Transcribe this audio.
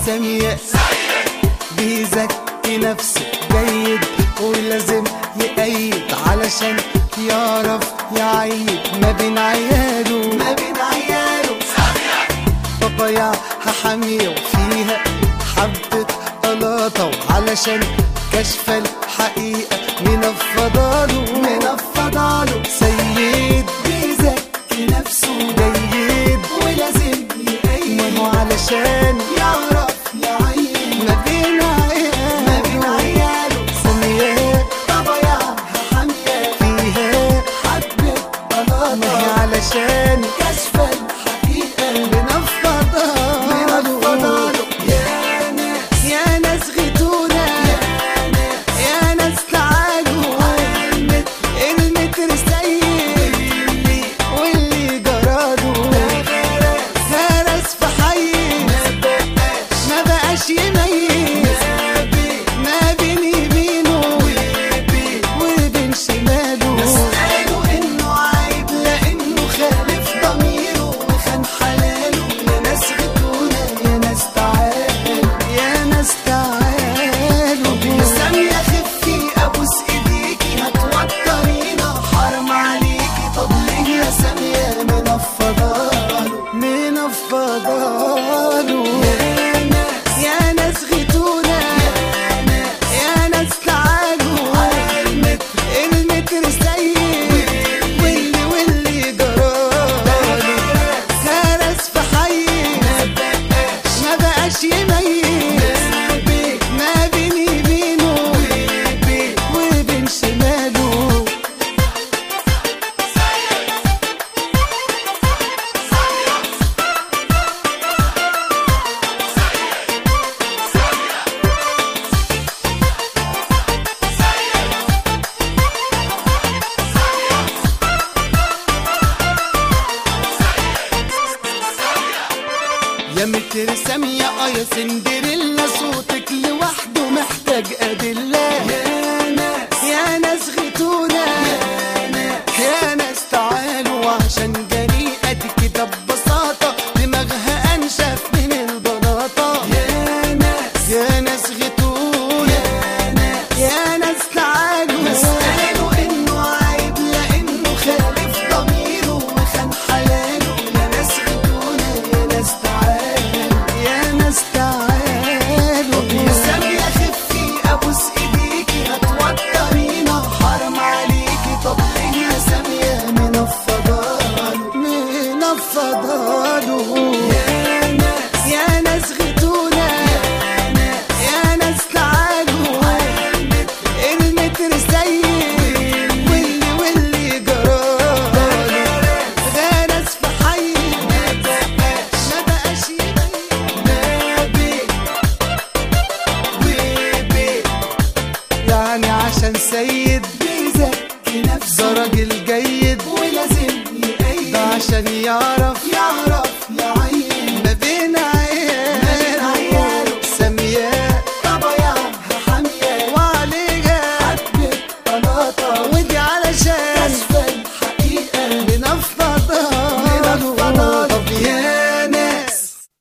سامية بيزكي نفسه جيد ولازم يقيد علشان يعرف يعيد ما بين عياله ما بين عياله باباياها حامية وفيها حبة قلاطة وعلشان كشف الحقيقة منفضاله منفضاله سيد بيزكي نفسه جيد ولازم يقيد ما هو علشان يعرف يعين ما بين عياله ما بين عياله سميات باباياها حامية فيها حبة قلاطة ما هي علشان كشف الحقيقة منفضاله منفضاله يا ناس يا ناس غيتونا يا ناس يا ناس تعالوا المتر سيد واللي جراده هرس في حي ما بقاش يميز ما بين يمينه وبين شماله قالوا انه عيب لانه خالف ضميره وخان حلاله يا ناس غتونا يا ناس تعالوا يا ناس تعالوا يا سامية خفي ابوس ايديكي هتوترينا حرام عليكي طب ليه يا سامية منفضاله منفضاله يا ناس يا ناس غيتونا يا ناس تعالوا المتر سيد واللي واللي جراله هرس في حي ما بقاش يميز ما بين يمينه وبين شماله يا متر سامية اه يا سندريلا صوتك لوحده محتاج أدلة يا ناس يا ناس غيتونا يا ناس يا ناس تعالوا عشان جريئتك كده ببساطة دماغها أنشف من البلاطة يا ناس يا ناس غيتونا يا ناس يا ناس تعالوا بس قالوا إنه عيب لأنه خالف ضميره وخان حلاله يا ناس غيتونا يا ناس تعالوا يا ناس تعالوا يا سامية خفي أبوس إيديكي هتوترينا حرام عليكي طب ليه يا سامية منفضاله منفضاله يا ناس يا ناس غيتونا يا ناس يا ناس تعالوا المتر سيد واللي واللي جراله غرس في حي ما بقاش يبين نبي وبي يعني عشان سيد بيزكي نفسه ده راجل جيد ولازم يقيد ده عشان يعرف